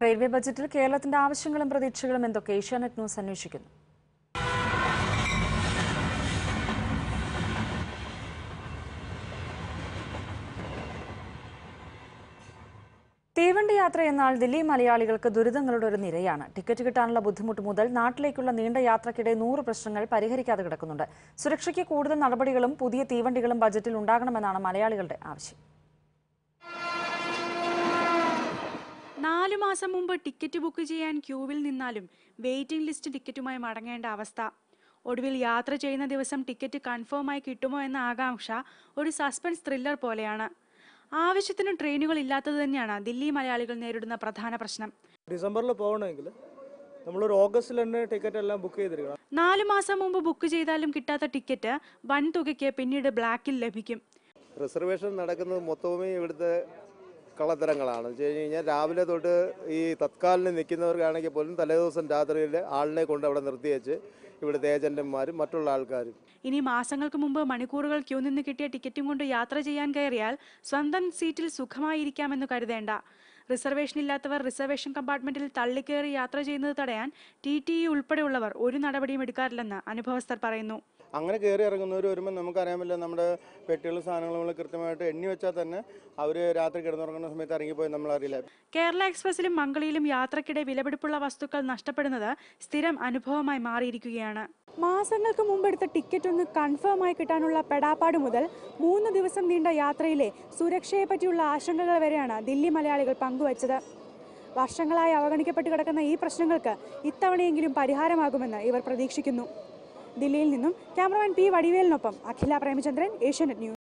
railway ബജറ്റിൽ കേരളത്തിന്റെ ആവശ്യങ്ങളും പ്രതീക്ഷകളും എന്തൊക്കെ ഏഷ്യാനെറ്റ് ന്യൂസ് അന്വേഷിക്കുന്നു തീവണ്ടി യാത്ര എന്നാൽ ദില്ലി മലയാളികൾക്ക് ദുരിതങ്ങളുടെ ഒരു നിരയാണ് ടിക്കറ്റ് കിട്ടാനുള്ള ബുദ്ധിമുട്ട് മുതൽ നാട്ടിലേക്കുള്ള നീണ്ട യാത്രക്കിടെ നൂറ് പ്രശ്നങ്ങൾ പരിഹരിക്കാതെ കിടക്കുന്നുണ്ട് സുരക്ഷയ്ക്ക് കൂടുതൽ നടപടികളും പുതിയ തീവണ്ടികളും ബജറ്റിൽ ഉണ്ടാകണമെന്നാണ് മലയാളികളുടെ ആവശ്യം നാലു മാസം മുമ്പ് ടിക്കറ്റ് ബുക്ക് ചെയ്യാൻ ക്യൂവിൽ നിന്നാലും വെയിറ്റിംഗ് ലിസ്റ്റ് ടിക്കറ്റുമായി മടങ്ങേണ്ട അവസ്ഥ ഒടുവിൽ യാത്ര ചെയ്യുന്ന ദിവസം ടിക്കറ്റ് കൺഫേമായി കിട്ടുമോ എന്ന ആകാംക്ഷ ഒരു സസ്പെൻസ് ത്രില്ലർ പോലെയാണ് ആവശ്യത്തിന് ട്രെയിനുകൾ ഇല്ലാത്തത് തന്നെയാണ് ദില്ലി മലയാളികൾ നേരിടുന്ന പ്രധാന പ്രശ്നം ഡിസംബറിൽ പോകണമെങ്കിൽ നമ്മളൊരു ഓഗസ്റ്റിൽ തന്നെ ടിക്കറ്റ് എല്ലാം ബുക്ക് ചെയ്തിരിക്കണം നാലു മാസം മുമ്പ് ബുക്ക് ചെയ്താലും കിട്ടാത്ത ടിക്കറ്റ് വൻ തുകയ്ക്ക് പിന്നീട് ബ്ലാക്കിൽ ലഭിക്കും റിസർവേഷൻ നടക്കുന്നത് മൊത്തവുമേ ഇവിടുത്തെ കള്ളത്തരങ്ങളാണ് എന്ന് വെച്ച് കഴിഞ്ഞാൽ രാവിലെ തൊട്ട് ഈ തത്കാലിന് നിൽക്കുന്നവർക്കാണെങ്കിൽ പോലും തലേദിവസം രാത്രിയിൽ ആളിനെ കൊണ്ട് അവിടെ നിർത്തിവെച്ച് ഇവിടുത്തെ ഏജന്റുമാരും മറ്റുള്ള ആൾക്കാരും ഇനി മാസങ്ങൾക്ക് മുമ്പ് മണിക്കൂറുകൾ ക്യൂ നിന്ന് കിട്ടിയ ടിക്കറ്റും കൊണ്ട് യാത്ര ചെയ്യാൻ കയറിയാൽ സ്വന്തം സീറ്റിൽ സുഖമായിരിക്കാമെന്ന് കരുതേണ്ട റിസർവേഷൻ ഇല്ലാത്തവർ റിസർവേഷൻ കമ്പാർട്ട്മെന്റിൽ തള്ളിക്കയറി യാത്ര ചെയ്യുന്നത് തടയാൻ ടി ടി ഇ ഉൾപ്പെടെയുള്ളവർ ഒരു നടപടിയും എടുക്കാറില്ലെന്ന് അനുഭവസ്ഥർ പറയുന്നു അങ്ങനെ കയറി ഇറങ്ങുന്നവർ വരുമ്പോൾ നമുക്കറിയാൻ പറ്റില്ല നമ്മുടെ പെട്ടികളും സാധനങ്ങളും നമ്മൾ കൃത്യമായിട്ട് എണ്ണി വെച്ചാൽ തന്നെ അവർ രാത്രി കിടന്നുറങ്ങുന്ന സമയത്ത് ഇറങ്ങിപ്പോയി നമ്മളറിയില്ല കേരള എക്സ്പ്രസിലും മംഗളിയിലും യാത്രക്കിടെ വിലപിടിപ്പുള്ള വസ്തുക്കൾ നഷ്ടപ്പെടുന്നത് സ്ഥിരം അനുഭവമായി മാറിയിരിക്കുകയാണ് മാസങ്ങൾക്ക് മുമ്പെടുത്ത ടിക്കറ്റ് ഒന്ന് കൺഫേം ആയി കിട്ടാനുള്ള പെടാപ്പാട് മുതൽ മൂന്ന് ദിവസം നീണ്ട യാത്രയിലെ സുരക്ഷയെ പറ്റിയുള്ള ആശങ്കകൾ വരെയാണ് ദില്ലി മലയാളികൾ പങ്കുവച്ചത് വർഷങ്ങളായി അവഗണിക്കപ്പെട്ട് കിടക്കുന്ന ഈ പ്രശ്നങ്ങൾക്ക് ഇത്തവണയെങ്കിലും പരിഹാരമാകുമെന്ന് ഇവർ പ്രതീക്ഷിക്കുന്നു ദില്ലിയിൽ നിന്നും ക്യാമറമാൻ പി വടിവേലിനൊപ്പം അഖില പ്രേമചന്ദ്രൻ ഏഷ്യാനെറ്റ് ന്യൂസ്